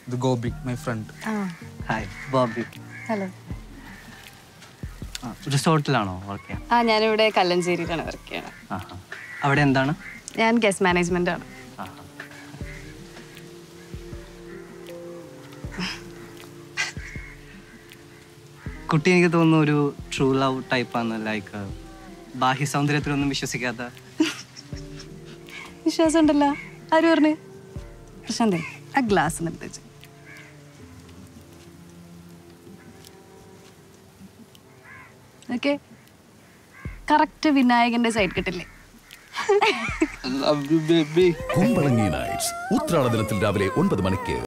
ഇത് Gopi my friend ആ hi Bobby hello റിസോർട്ടിലാണോ വർക്ക് ചെയ്യാൻ ആ ഞാനിവിടെ കല്ലഞ്ചേരിയിലാണ് വർക്ക് ചെയ്യണത് ആഹാ അവിടെ എന്താണ് ഞാൻ ഗസ്റ്റ് മാനേജ്മെന്റ് ആണ് ആഹാ കുട്ടി എനിക്ക് തോന്നുന്നു ഒരു ട്രൂ ലവ് ടൈപ്പാണ് ലൈക്ക് ബാഹ്യ സൗന്ദര്യത്തിലൊന്നും വിശ്വസിക്കാത്ത വിശ്വാസം ഉണ്ടല്ലോ ആര് പറഞ്ഞു പ്രശാന്തേ ആ ഗ്ലാസ് നിർത്തിച്ച് ഓക്കെ കറക്റ്റ് വിനായകന്റെ സൈഡ് കിട്ടില്ലേ love you baby Kumbalangi Nights ഉത്രാട ദിനത്തിൽ രാവിലെ ഒൻപത് മണിക്ക്